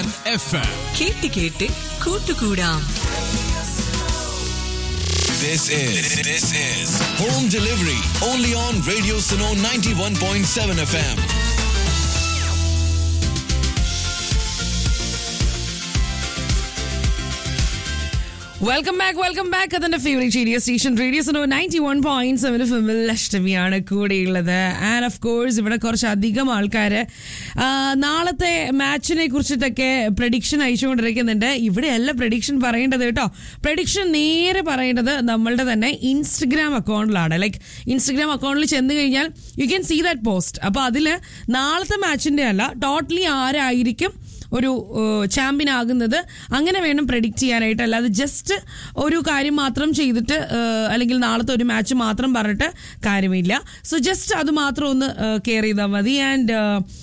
And F M കേട്ട് കേട്ട് കൂട്ടുകൂടാം This is this is home delivery only on Radio Suno 91.7 FM. Welcome back welcome back അതിന്റെ favourite radio station radio so ninety one point seven ഫിമിൽ അഷ്ടമിയാണ് കൂടെയുള്ളത് and of course ഇവിടെ കുറച്ചധികം ആൾക്കാർ നാളത്തെ മാച്ചിനെ കുറിച്ചിട്ടൊക്കെ പ്രഡിക്ഷൻ അയച്ചുകൊണ്ടിരിക്കുന്നുണ്ട് ഇവിടെയല്ല പ്രഡിക്ഷൻ പറയേണ്ടത് കേട്ടോ പ്രഡിക്ഷൻ നേരെ പറയേണ്ടത് നമ്മളുടെ തന്നെ ഇൻസ്റ്റഗ്രാം അക്കൗണ്ടിലാണ് ലൈക്ക് ഇൻസ്റ്റഗ്രാം അക്കൗണ്ടിൽ ചെന്ന് കഴിഞ്ഞാൽ you can see that post അപ്പോൾ അതിൽ നാളത്തെ മാച്ചിന്റെ അല്ല ടോട്ടലി ആരായിരിക്കും ഒരു ചാമ്പ്യൻ ആകുന്നത് അങ്ങനെ വേണം പ്രഡിക്റ്റ് ചെയ്യാനായിട്ട് അല്ലാതെ ജസ്റ്റ് ഒരു കാര്യം മാത്രം ചെയ്തിട്ട് ഏഹ്, അല്ലെങ്കിൽ നാളത്തെ ഒരു മാച്ച് മാത്രം പറഞ്ഞിട്ട് കാര്യമില്ല സോ ജസ്റ്റ് അത് മാത്രം ഒന്ന് കെയർ ചെയ്താൽ മതി ആൻഡ്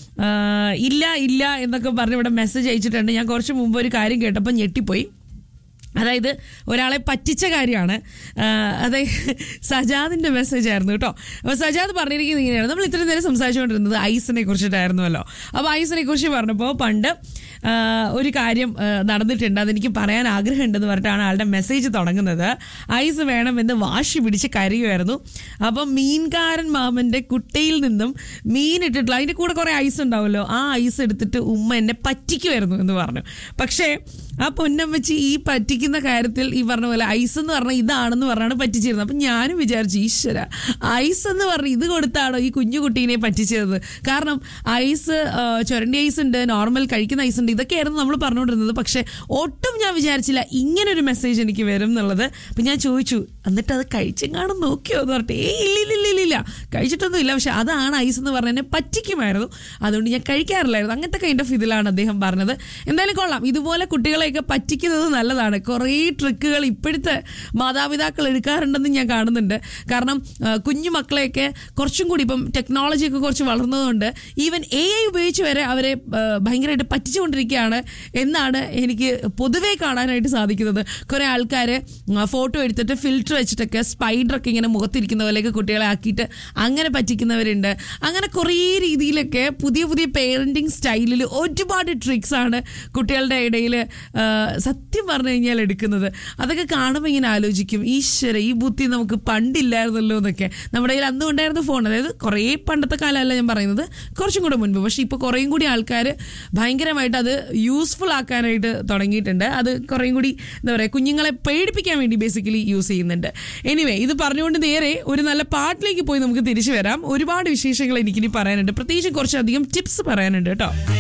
ഇല്ല ഇല്ല എന്നൊക്കെ പറഞ്ഞ് ഇവിടെ മെസ്സേജ് അയച്ചിട്ടുണ്ട് ഞാൻ കുറച്ച് മുമ്പ് ഒരു കാര്യം കേട്ടപ്പോൾ ഞെട്ടിപ്പോയി അതായത് ഒരാളെ പറ്റിച്ച കാര്യമാണ് അതായത് സജാദിന്റെ മെസ്സേജ് ആയിരുന്നു കേട്ടോ അപ്പോൾ സജാദ് പറഞ്ഞിരിക്കുന്നത് ഇങ്ങനെയാണ് നമ്മൾ ഇത്രയും നേരം സംസാരിച്ചുകൊണ്ടിരുന്നത് ഐസിനെ കുറിച്ചിട്ടായിരുന്നുവല്ലോ അപ്പോൾ ഐസിനെ കുറിച്ച് പറഞ്ഞപ്പോൾ പണ്ട് ആ, ഒരു കാര്യം ആ, നടന്നിട്ടുണ്ട് അതെനിക്ക് പറയാൻ ആഗ്രഹമുണ്ടെന്ന് പറഞ്ഞിട്ടാണ് ആളുടെ മെസ്സേജ് തുടങ്ങുന്നത് ഐസ് വേണമെന്ന് വാശി പിടിച്ച് കരയുമായിരുന്നു അപ്പം മീൻകാരൻ മാമന്റെ കുട്ടയിൽ നിന്നും മീൻ ഇട്ടിട്ടുള്ള അതിന്റെ കൂടെ കുറെ ഐസ് ഉണ്ടാവുമല്ലോ ആ ഐസ് എടുത്തിട്ട് ഉമ്മ എന്നെ പറ്റിക്കുമായിരുന്നു എന്ന് പറഞ്ഞു പക്ഷേ ആ പൊന്നമ്മച്ചി ഈ പറ്റിക്കുന്ന കാര്യത്തിൽ ഈ പറഞ്ഞ പോലെ ഐസ് എന്ന് പറഞ്ഞാൽ ഇതാണെന്ന് പറഞ്ഞാണ് പറ്റിച്ചിരുന്നത് അപ്പം ഞാനും വിചാരിച്ചു ഈശ്വര ഐസ് എന്ന് പറഞ്ഞ് ഇത് കൊടുത്താണോ ഈ കുഞ്ഞു കുട്ടീനെ പറ്റിച്ചത് കാരണം ഐസ് ആ, ചുരണ്ടി ഐസ് ഉണ്ട് നോർമൽ കഴിക്കുന്ന ഐസ് ഉണ്ട് ഇതൊക്കെയായിരുന്നു നമ്മൾ പറഞ്ഞുകൊണ്ടിരുന്നത് പക്ഷേ ഒട്ടും ഞാൻ വിചാരിച്ചില്ല ഇങ്ങനെ ഒരു മെസ്സേജ് എനിക്ക് വരും എന്നുള്ളത് അപ്പം ഞാൻ ചോദിച്ചു എന്നിട്ട് അത് കഴിച്ചെങ്ങാനും നോക്കിയോ എന്ന് പറഞ്ഞിട്ട് ഏ ഇല്ല ഇല്ല ഇല്ല ഇല്ല ഇല്ല കഴിച്ചിട്ടൊന്നും ഇല്ല പക്ഷെ അതാണ് ഐസ് എന്ന് പറഞ്ഞ എന്നെ പറ്റിക്കുമായിരുന്നു അതുകൊണ്ട് ഞാൻ കഴിക്കാറില്ലായിരുന്നു അങ്ങനത്തെ കൈൻഡ് ഓഫ് ഇതിലാണ് അദ്ദേഹം പറഞ്ഞത് എന്തായാലും കൊള്ളാം ഇതുപോലെ കുട്ടികളെയൊക്കെ പറ്റിക്കുന്നത് നല്ലതാണ് കുറേ ട്രിക്കുകൾ ഇപ്പോഴത്തെ മാതാപിതാക്കൾ എടുക്കാറുണ്ടെന്ന് ഞാൻ കാണുന്നുണ്ട് കാരണം ആ, കുഞ്ഞു മക്കളെയൊക്കെ കുറച്ചും കൂടി ഇപ്പം ടെക്നോളജിയൊക്കെ കുറച്ച് വളർന്നതുകൊണ്ട് ഈവൻ എ ഐ ഉപയോഗിച്ച് വരെ അവരെ ആ, ഭയങ്കരമായിട്ട് പറ്റിച്ചുകൊണ്ടിരിക്കുകയാണ് എന്നാണ് എനിക്ക് പൊതുവേ കാണാനായിട്ട് സാധിക്കുന്നത് കുറേ ആൾക്കാർ ഫോട്ടോ എടുത്തിട്ട് ഫിൽറ്റർ വെച്ചിട്ടൊക്കെ സ്പൈഡറൊക്കെ ഇങ്ങനെ മുഖത്തിരിക്കുന്ന പോലെയൊക്കെ കുട്ടികളെ ആക്കിയിട്ട് അങ്ങനെ പറ്റിക്കുന്നവരുണ്ട് അങ്ങനെ കുറേ രീതിയിലൊക്കെ പുതിയ പുതിയ പേരൻറ്റിങ് സ്റ്റൈലിൽ ഒരുപാട് ട്രിക്സ് ആണ് കുട്ടികളുടെ ഇടയിൽ സത്യം പറഞ്ഞു കഴിഞ്ഞാൽ എടുക്കുന്നത് അതൊക്കെ കാണുമ്പോൾ ഇങ്ങനെ ആലോചിക്കും ഈശ്വര ഈ ബുദ്ധി നമുക്ക് പണ്ടില്ലായിരുന്നല്ലോ എന്നൊക്കെ നമ്മുടെ കയ്യിൽ അന്ന് ഉണ്ടായിരുന്ന ഫോൺ അതായത് കുറേ പണ്ടത്തെ കാലമല്ല ഞാൻ പറയുന്നത് കുറച്ചും കൂടെ മുൻപ് പക്ഷേ ഇപ്പോൾ കുറേയും കൂടി ആൾക്കാർ ഭയങ്കരമായിട്ട് അത് യൂസ്ഫുൾ ആക്കാനായിട്ട് തുടങ്ങിയിട്ടുണ്ട് അത് കുറേയും കൂടി എന്താ പറയുക കുഞ്ഞുങ്ങളെ പേടിപ്പിക്കാൻ വേണ്ടി ബേസിക്കലി യൂസ് ചെയ്യുന്നുണ്ട് എനിവേ ഇത് പറഞ്ഞുകൊണ്ട് നേരെ ഒരു നല്ല പാട്ടിലേക്ക് പോയി നമുക്ക് തിരിച്ചു വരാം ഒരുപാട് വിശേഷങ്ങൾ എനിക്കിനി പറയാനുണ്ട് പ്രത്യേകിച്ച് കുറച്ചധികം ടിപ്സ് പറയാനുണ്ട് കേട്ടോ